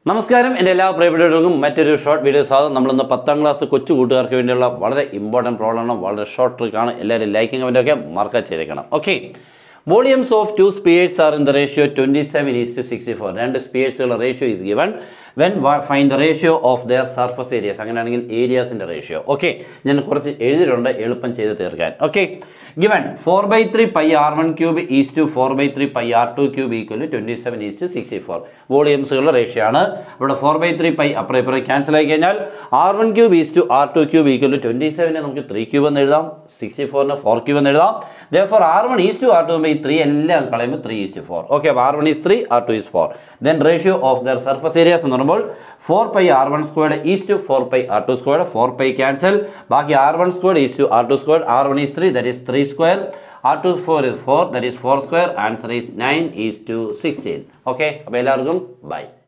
നമസ്കാരം എൻ്റെ എല്ലാ പ്രിയപ്പെട്ടവർക്കും മറ്റൊരു ഷോർട്ട് വീഡിയോ സ്വാഗതം നമ്മളിന്ന് പത്താം ക്ലാസ് കൊച്ചു കൂട്ടുകാർക്ക് വേണ്ടിയുള്ള വളരെ ഇമ്പോർട്ടൻറ്റ് പ്രോബ്ലമാണ് വളരെ ഷോർട്ട് ട്രിക്കാണ് എല്ലാവരും ലൈക്കും കമൻറ്റൊക്കെ മാർക്ക് ചെയ്തേക്കണം okay volumes of two spheres are in the ratio twenty seven is to sixty four രണ്ട് സ്പിയേഴ്സുകളുടെ ratio is given when find the ratio of their surface areas അങ്ങനെയാണെങ്കിൽ ഏരിയാസിൻ്റെ റേഷ്യോ ഓക്കെ ഞാൻ കുറച്ച് എഴുതിയിട്ടുണ്ട് എളുപ്പം ചെയ്ത് തീർക്കാൻ okay given four by three pi r one cube is to four by three pi r two cube equal to twenty seven is to sixty four വോളിയംസുകളുടെ ratio ആണ് ഇവിടെ ഫോർ ബൈ ത്രീ പൈ അപ്പുറം ഇപ്പുറം cancel ആയി കഴിഞ്ഞാൽ r one cube is to r two cube equal to twenty സെവനെ നമുക്ക് three cube എന്ന് എഴുതാം സിക്സ്റ്റി ഫോറിന് ഫോർ ക്യൂബ് എന്ന് എഴുതാം four r one is to r two ഈ ത്രീ എല്ലാം കളയുമ്പോൾ three is to four okay അപ്പോൾ r one is three r two is four then ratio of their surface areas എന്ന് പറയുമ്പോൾ four pi r one squared is to four pi r two squared four pi cancel ബാക്കി r one squared is to r two squared r one is three that is three square R to four is four that is four square answer is nine is to sixteen okay അപ്പോൾ എല്ലാവർക്കും by